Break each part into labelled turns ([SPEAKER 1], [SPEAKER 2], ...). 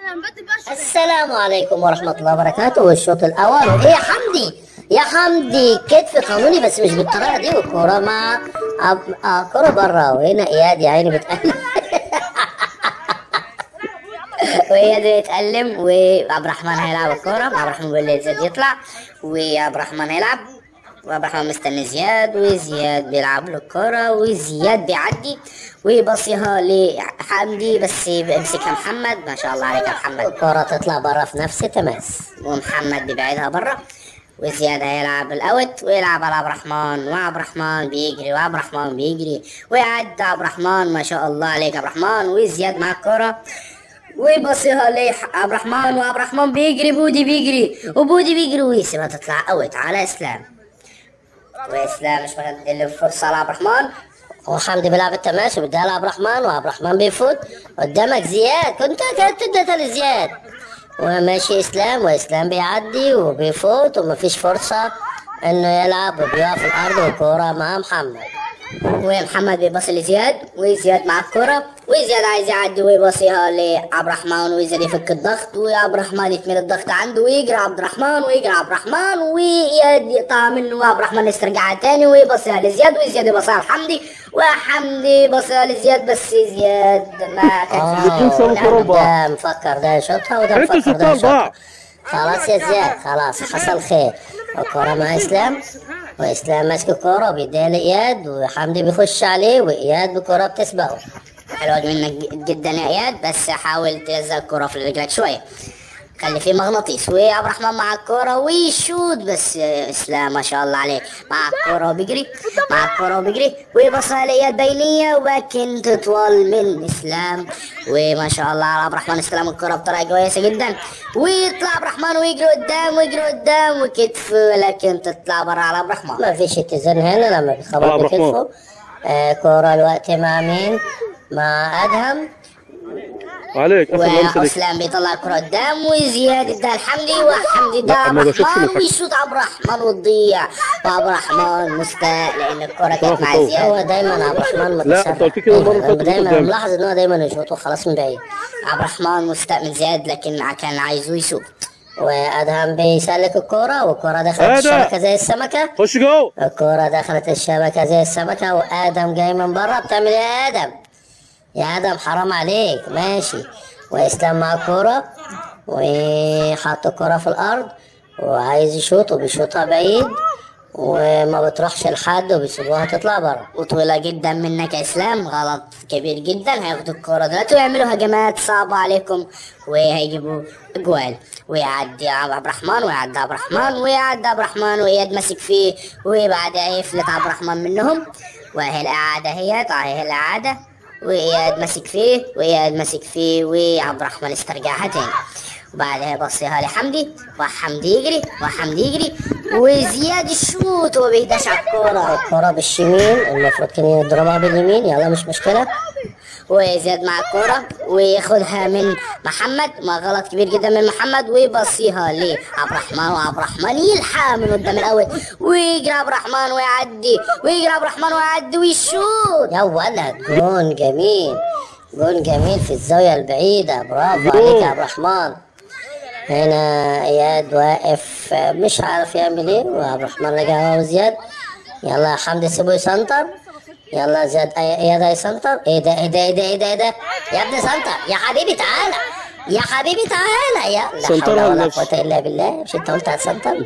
[SPEAKER 1] السلام عليكم ورحمة الله وبركاته والشوط الأول إيه يا حمدي يا حمدي كتف قانوني بس مش بالطريقة دي والكورة مع أب... آه كورة بره وهنا إياد يا عيني بتقلب وإياد بيتألم وعبد الرحمن هيلعب الكورة عبد الرحمن بيقول لي زياد يطلع وعبد الرحمن هيلعب وعبد الرحمن مستني زياد وزياد بيلعب له الكورة وزياد بيعدي ويبصيها لحمدي بس بيمسكها محمد ما شاء الله عليك يا محمد الكورة تطلع بره في نفس التماس ومحمد بيبعدها بره وزياد هيلعب الاوت ويلعب على عبد الرحمن وعبد الرحمن بيجري وعبد الرحمن بيجري ويعدي عبد الرحمن ما شاء الله عليك يا عبد الرحمن وزياد مع الكورة ويبصيها لعبد الرحمن وعبد الرحمن بيجري بودي بيجري وبودي بيجري ويسيبها تطلع اوت على اسلام واسلام مش مدي الفرصه لعبد الرحمن وحمدي بيلعب التماس وبيديها لعبد الرحمن وعبد الرحمن بيفوت قدامك زياد كنت كانت تديها لزياد وماشي اسلام واسلام بيعدي وبيفوت ومفيش فرصه انه يلعب وبيقع في الارض والكوره مع محمد ومحمد بيبصي لزياد وزياد مع الكرة وزياد عايز يعدي ويبصيها لعبد الرحمن وزياد يفك الضغط وعبد الرحمن يتمل الضغط عنده ويجري عبد الرحمن ويجري عبد الرحمن وإياد يقطع منه وعبد الرحمن يسترجعها تاني ويبصيها لزياد وزياد يبصيها لحمدي وحمدي يبصيها لزياد بس زياد ما كانش
[SPEAKER 2] بتنسوا
[SPEAKER 1] ده مفكر ده يشوطها وده
[SPEAKER 2] انتوا
[SPEAKER 1] مفكر ده
[SPEAKER 2] شطار
[SPEAKER 1] يشوطها
[SPEAKER 2] بعض
[SPEAKER 1] خلاص يا زياد خلاص حصل خير الكرة مع اسلام واسلام ماسك الكرة وبيديها لاياد وحمدي بيخش عليه واياد بالكرة بتسبقه حلوة منك جدا يا اياد بس حاول تلزق الكرة في رجلك شوية خلي فيه مغناطيس وعبد الرحمن مع الكرة ويشوت بس اسلام ما شاء الله عليه مع الكرة وبيجري مع الكرة وبيجري ويبصها لإياد بينية ولكن تطول من اسلام وما شاء الله على عبد الرحمن استلم الكرة بطريقة كويسة جدا ويطلع عبد الرحمن ويجري قدام ويجري قدام وكتف لكن تطلع برا على عبد الرحمن ما فيش اتزان هنا لما
[SPEAKER 2] على
[SPEAKER 1] بيخبط
[SPEAKER 2] عبد الرحمن.
[SPEAKER 1] بكتفه آه كرة الوقت مع مين؟ مع ادهم
[SPEAKER 2] عليك اخر لمسه دي
[SPEAKER 1] واسلام بيطلع الكرة قدام وزياد اداها لحمدي وحمدي اداها
[SPEAKER 2] لا، ما
[SPEAKER 1] عبد
[SPEAKER 2] بشوفش
[SPEAKER 1] الرحمن
[SPEAKER 2] من
[SPEAKER 1] ويشوط عبد الرحمن وتضيع وعبد الرحمن مستاء لان الكرة كانت مع
[SPEAKER 2] فوق.
[SPEAKER 1] زياد هو دايما عبد الرحمن
[SPEAKER 2] لا،
[SPEAKER 1] متسرع
[SPEAKER 2] أنت قلت كده المرة اللي فاتت
[SPEAKER 1] دايما
[SPEAKER 2] قدام.
[SPEAKER 1] ملاحظ ان هو دايما يشوط وخلاص من بعيد عبد الرحمن مستاء من زياد لكن كان عايزه يشوط وادهم بيسلك الكرة والكرة دخلت
[SPEAKER 2] أدهم.
[SPEAKER 1] الشبكة زي السمكة
[SPEAKER 2] خش جوه
[SPEAKER 1] الكرة دخلت الشبكة زي السمكة وآدم جاي من بره بتعمل ايه يا آدم؟ يا آدم حرام عليك ماشي وإسلام مع الكرة وحط الكرة في الأرض وعايز يشوط وبيشوطها بعيد وما بتروحش لحد وبيسيبوها تطلع بره وطويلة جدا منك يا اسلام غلط كبير جدا هياخدوا الكرة دلوقتي ويعملوا هجمات صعبة عليكم وهيجيبوا اجوال ويعدي عبد الرحمن ويعدي عبد الرحمن ويعدي عبد الرحمن وإياد ماسك فيه وبعدها يفلت عبد الرحمن منهم وهي الإعادة هي هي الإعادة وإياد ماسك فيه وإياد ماسك فيه وعبد الرحمن استرجعها تاني وبعدها يبصيها لحمدي وحمدي يجري وحمدي يجري وزياد الشوط وما بيهداش على الكورة الكورة بالشمال المفروض كان يضربها باليمين يلا مش مشكلة وزياد مع الكورة وياخدها من محمد ما غلط كبير جدا من محمد ويبصيها لعبد الرحمن وعبد الرحمن يلحق من قدام الاول ويجري عبد الرحمن ويعدي ويجري عبد الرحمن ويعدي ويشوط يا ولد جون جميل جون جميل في الزاوية البعيدة برافو عليك يا عبد الرحمن هنا اياد واقف مش عارف يعمل ايه وعبد الرحمن رجع هو وزياد يلا يا حمدي سيبه يسنطر يلا زياد أي- اياد هيسنطر ايه ده ايه ده ايه ده ايه ده ايه ده يا ابني سنطر يا حبيبي تعالى يا حبيبي تعالى يا لا حول
[SPEAKER 2] سنطرها
[SPEAKER 1] ولا
[SPEAKER 2] لنفسه.
[SPEAKER 1] قوة الا بالله مش انت قلت هتسنطر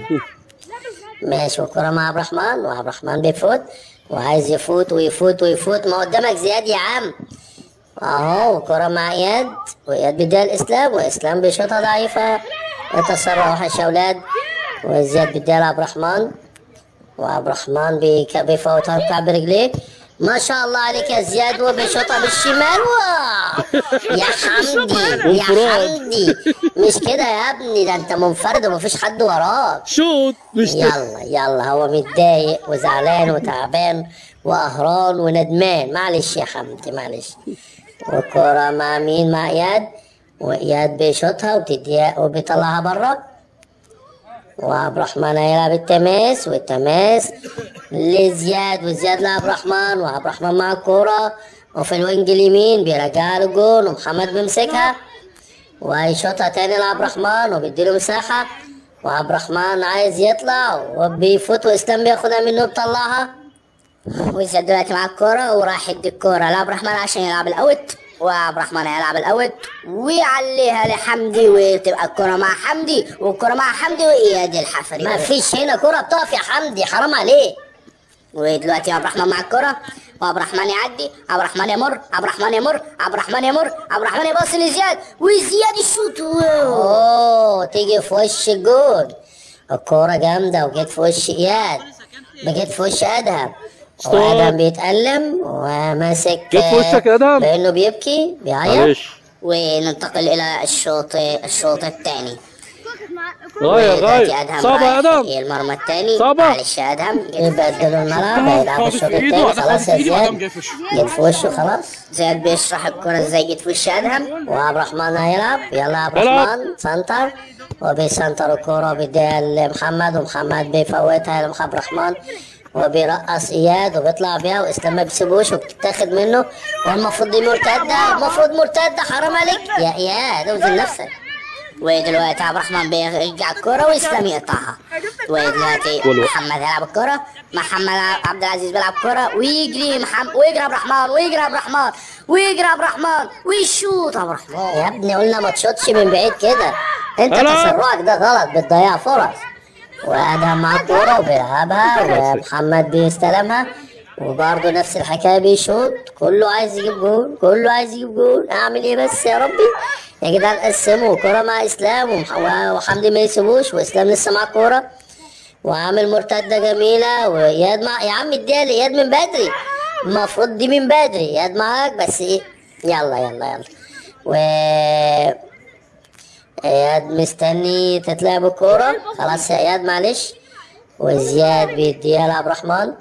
[SPEAKER 1] ماشي والكرة مع عبد الرحمن وعبد الرحمن بيفوت وعايز يفوت ويفوت ويفوت ما قدامك زياد يا عم اهو كرة مع اياد واياد بيديها الاسلام واسلام بيشوطها ضعيفة يتسرع وحش يا اولاد وزياد بيديها لعبد الرحمن وعبد الرحمن بيك- بيفوتها بكعب برجليه ما شاء الله عليك يا زياد وبيشوطها بالشمال واه. يا حمدي يا
[SPEAKER 2] انفراد.
[SPEAKER 1] حمدي مش كده يا ابني ده انت منفرد ومفيش حد وراك
[SPEAKER 2] شوط مش
[SPEAKER 1] يلا يلا هو متضايق وزعلان وتعبان وقهران وندمان معلش يا حمدي معلش والكرة مع مين مع اياد واياد بيشوطها وبتديها وبيطلعها بره وعبد الرحمن هيلعب التماس والتماس لزياد وزياد لعبد الرحمن وعبد الرحمن مع الكورة وفي الوينج اليمين بيرجعها للجون ومحمد بيمسكها وهيشوطها تاني لعبد الرحمن وبيديله مساحة وعبد الرحمن عايز يطلع وبيفوت واسلام بياخدها منه بيطلعها وزياد دلوقتي مع الكورة وراح يدي الكورة لعبد الرحمن عشان يلعب الأوت وعبد الرحمن هيلعب الأوت ويعليها لحمدي وتبقى الكورة مع حمدي والكورة مع حمدي وإياد الحفري ما فيش هنا كورة بتقف يا حمدي حرام عليك ودلوقتي عبد الرحمن مع الكرة وعبد الرحمن يعدي عبد الرحمن يمر عبد الرحمن يمر عبد الرحمن يمر عبد الرحمن يباصي لزياد وزياد الشوط اوه تيجي في وش الجول الكورة جامدة وجت في وش اياد بجت في وش ادهم
[SPEAKER 2] ستوب.
[SPEAKER 1] وادهم بيتألم وماسك
[SPEAKER 2] جت في وشك يا أدهم.
[SPEAKER 1] بانه بيبكي بيعيط
[SPEAKER 2] معلش
[SPEAKER 1] وننتقل الى الشوط الشوط الثاني
[SPEAKER 2] غاية
[SPEAKER 1] دلوقتي
[SPEAKER 2] غاية
[SPEAKER 1] ادهم
[SPEAKER 2] صعبة يا
[SPEAKER 1] رايح
[SPEAKER 2] ادم
[SPEAKER 1] المرمى الثاني
[SPEAKER 2] صعبة.
[SPEAKER 1] معلش يا ادهم يبدلوا الملعب هيلعبوا الشوط الثاني خلاص يا زياد جت في وشه خلاص زياد بيشرح الكرة ازاي جت في وش ادهم وعبد الرحمن هيلعب يلا عبد
[SPEAKER 2] العب.
[SPEAKER 1] الرحمن سنتر وبيسنتر الكرة وبيديها لمحمد ومحمد بيفوتها لعبد الرحمن وبيرقص اياد وبيطلع بيها واسلام ما بيسيبوش وبتتاخد منه والمفروض دي مرتده المفروض مرتده حرام عليك يا اياد اوزن نفسك ودلوقتي عبد الرحمن بيرجع الكرة واسلام يقطعها ودلوقتي
[SPEAKER 2] والو.
[SPEAKER 1] محمد هيلعب الكرة محمد عبد العزيز بيلعب كرة ويجري محمد ويجري عبد الرحمن ويجري عبد الرحمن ويجري عبد الرحمن ويشوط عبد الرحمن يا ابني قلنا ما تشوطش من بعيد كده انت
[SPEAKER 2] أنا-
[SPEAKER 1] تسرعك ده غلط بتضيع فرص وادهم مع الكورة وبيلعبها ومحمد بيستلمها وبرضه نفس الحكايه بيشوط كله عايز يجيب جول كله عايز يجيب جول اعمل ايه بس يا ربي يا جدعان قسموا كرة مع اسلام ومح- وحمدي ما يسيبوش واسلام لسه مع الكورة وعامل مرتده جميله واياد مع يا عم اديها لاياد من بدري المفروض دي من بدري اياد معاك بس ايه يلا يلا يلا و اياد مستني تتلعب الكوره خلاص يا اياد معلش وزياد بيديها لعبد الرحمن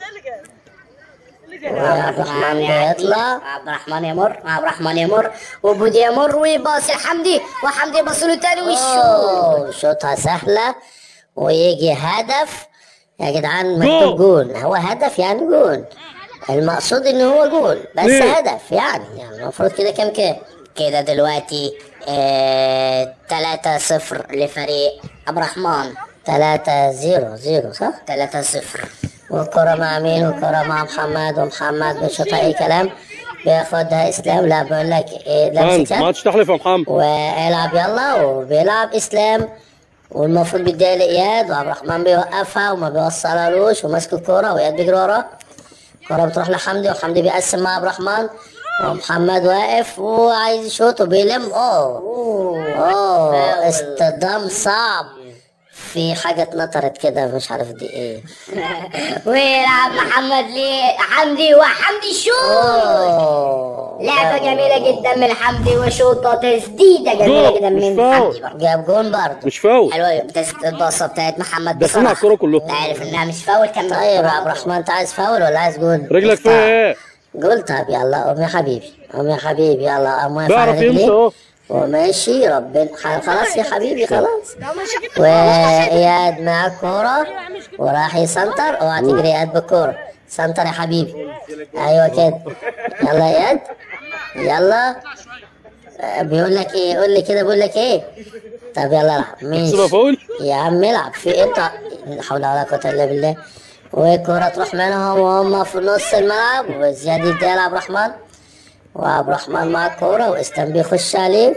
[SPEAKER 1] وعبد الرحمن بيطلع عبد الرحمن يمر عبد الرحمن يمر وبودي يمر ويباصي لحمدي وحمدي يباصي له تاني ويشوط شوطها سهله ويجي هدف يا جدعان مكتوب جول هو هدف يعني جول المقصود ان هو جول بس
[SPEAKER 2] ليه؟
[SPEAKER 1] هدف يعني يعني المفروض كده كام كام كده دلوقتي آه 3 0 لفريق عبد الرحمن 3 0 0 صح 3 0 والكرة مع مين والكرة مع محمد ومحمد بيشوطها اي كلام بياخدها اسلام لا بقول لك إيه لا
[SPEAKER 2] انت
[SPEAKER 1] امسكها.
[SPEAKER 2] ما عادش تحلف يا محمد
[SPEAKER 1] والعب يلا وبيلعب اسلام والمفروض بيديها لاياد وعبد الرحمن بيوقفها وما بيوصلهالوش وماسك الكوره واياد بيجري وراه الكوره بتروح لحمدي وحمدي بيقسم مع عبد الرحمن ومحمد واقف وعايز يشوط وبيلم اوه اوه اصطدام صعب في حاجة اتنطرت كده مش عارف دي ايه
[SPEAKER 3] ويلعب محمد لحمدي وحمدي شوط
[SPEAKER 1] اوه
[SPEAKER 3] لعبة جميلة جدا من حمدي وشوطة تسديدة جميلة
[SPEAKER 2] جول،
[SPEAKER 3] جدا
[SPEAKER 2] مش
[SPEAKER 3] من
[SPEAKER 2] فاول.
[SPEAKER 3] حمدي برضه
[SPEAKER 1] جاب جون برضه
[SPEAKER 2] مش فاول
[SPEAKER 1] حلوة بتس- الباصة بتاعت محمد
[SPEAKER 2] داخلين على
[SPEAKER 1] بصراحة
[SPEAKER 2] الكورة كلهم
[SPEAKER 3] انت عارف انها مش فاول كان
[SPEAKER 1] طيب يا عبد الرحمن انت عايز فاول ولا عايز جول؟
[SPEAKER 2] رجلك
[SPEAKER 1] اختار.
[SPEAKER 2] فيها ايه
[SPEAKER 1] قول طب يلا قوم يا حبيبي قوم يا حبيبي يلا قوم واقف
[SPEAKER 2] بيعرف
[SPEAKER 1] على
[SPEAKER 2] يمشي
[SPEAKER 1] رجليه
[SPEAKER 2] اهو
[SPEAKER 1] وماشي ربنا خلاص يا حبيبي خلاص واياد مع الكورة وراح يسنتر اوعى تجري اياد بالكورة سنتر يا حبيبي ايوه كده يلا يا اياد يلا آه، بيقول لك ايه قول لي كده بيقول لك ايه طب يلا العب
[SPEAKER 2] تحسبها
[SPEAKER 1] ماشي
[SPEAKER 2] فاول
[SPEAKER 1] يا عم العب في انت لا حول ولا قوة الا بالله والكرة تروح منهم وهم في نص الملعب وزياد يديها لعبد الرحمن وعبد الرحمن مع الكورة واسلام بيخش عليه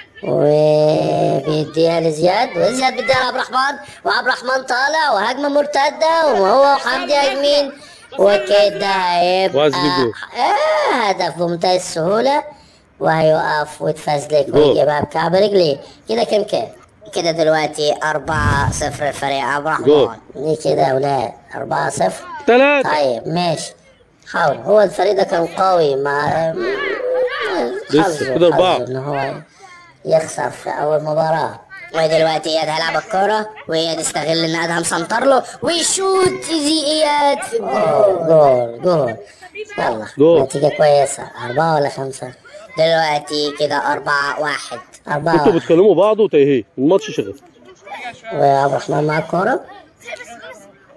[SPEAKER 1] وبيديها لزياد وزياد بيديها لعبد الرحمن وعبد الرحمن طالع وهجمة مرتدة وهو وحمدي هاجمين وكده هيبقى
[SPEAKER 2] وعايز يجيب جول.
[SPEAKER 1] آه هدف بمنتهى السهولة وهيقف ويتفزلك
[SPEAKER 2] جول.
[SPEAKER 1] ويجيبها بكعب رجليه كده كام كام كده دلوقتي 4 0 فريق عبد
[SPEAKER 2] جول.
[SPEAKER 1] الرحمن ليه كده يا اولاد 4 0
[SPEAKER 2] ثلاثة
[SPEAKER 1] طيب ماشي حاول هو الفريق ده كان قوي مع
[SPEAKER 2] لسه
[SPEAKER 1] حظه-
[SPEAKER 2] كده أربعة.
[SPEAKER 1] حظه ان هو يخسر في اول مباراة ودلوقتي اياد هيلعب الكرة واياد استغل ان ادهم سنطر له ويشوت زي اياد في الجول جول جول يلا
[SPEAKER 2] جول.
[SPEAKER 1] نتيجة كويسة أربعة ولا خمسة؟
[SPEAKER 3] دلوقتي كده أربعة واحد
[SPEAKER 1] أربعة
[SPEAKER 2] انتوا
[SPEAKER 1] واحد.
[SPEAKER 2] بتكلموا بعض وتايهين الماتش شغال
[SPEAKER 1] وعبد الرحمن مع الكورة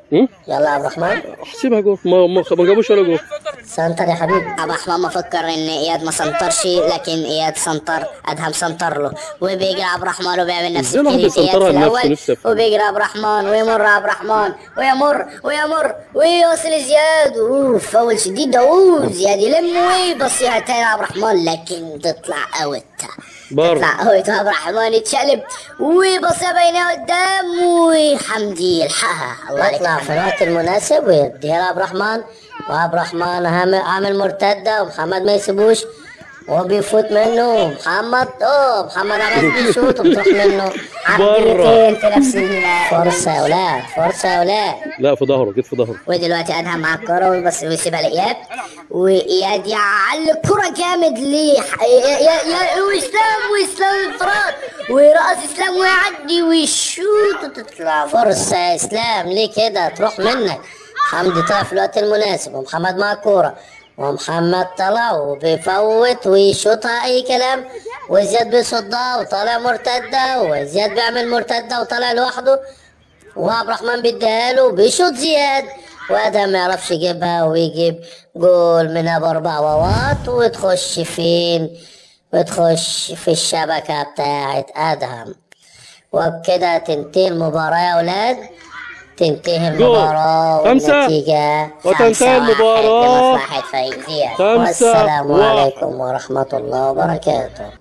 [SPEAKER 2] هم؟
[SPEAKER 1] يلا يا عبد الرحمن
[SPEAKER 2] احسبها جول ما ما ما جابوش ولا جول
[SPEAKER 1] سنتر يا حبيبي
[SPEAKER 3] عبد الرحمن مفكر ان اياد ما سنطرش لكن اياد سنطر ادهم سنطر له وبيجري عبد الرحمن وبيعمل نفس
[SPEAKER 2] إزاي الواحد
[SPEAKER 3] الكلمة اياد
[SPEAKER 2] يسنطرها
[SPEAKER 3] في
[SPEAKER 2] لنفسه؟
[SPEAKER 3] الاول
[SPEAKER 2] نفسي أفهم.
[SPEAKER 3] وبيجري عبد الرحمن ويمر عبد الرحمن ويمر ويمر ويوصل زياد اوف فاول شديد ده اوه زياد يلم ويبصيها تاني عبد الرحمن لكن تطلع اوت
[SPEAKER 2] بره
[SPEAKER 3] تطلع اوت عبد الرحمن يتشقلب ويبصيها بينها قدام وحمدي يلحقها الله عليك
[SPEAKER 1] يطلع في الوقت المناسب ويديها لعبد الرحمن وعبد الرحمن عامل عامل مرتده ومحمد ما يسيبوش وبيفوت منه محمد اوه محمد عباس بيشوط وبتروح منه
[SPEAKER 2] بره
[SPEAKER 3] في نفس ال-
[SPEAKER 1] فرصه يا ولاد فرصه يا ولاد
[SPEAKER 2] لا في ظهره جيت في ظهره
[SPEAKER 3] ودلوقتي ادهم مع الكرة ويبص ويسيبها لاياد واياد يعلق كرة جامد ليه يا يا يا واسلام واسلام انفراد ورأس اسلام ويعدي ويشوط وتطلع
[SPEAKER 1] فرصه يا اسلام ليه كده تروح منك حمدي طلع في الوقت المناسب ومحمد مع الكوره ومحمد طلع وبيفوت ويشوطها اي كلام وزياد بيصدها وطالع مرتده وزياد بيعمل مرتده وطالع لوحده وعبد الرحمن بيديها له بيشوط زياد وادهم ما يعرفش يجيبها ويجيب جول منها باربع واوات وتخش فين وتخش في الشبكه بتاعت ادهم وبكده تنتهي المباراه يا اولاد تنتهي
[SPEAKER 2] جول.
[SPEAKER 1] المباراه
[SPEAKER 2] خمسة.
[SPEAKER 1] والنتيجه
[SPEAKER 2] وتنتهي
[SPEAKER 1] خمسة واحد
[SPEAKER 2] المباراة.
[SPEAKER 1] لمصلحة فريق زياد
[SPEAKER 2] خمسة
[SPEAKER 1] والسلام
[SPEAKER 2] واحد.
[SPEAKER 1] عليكم ورحمه الله وبركاته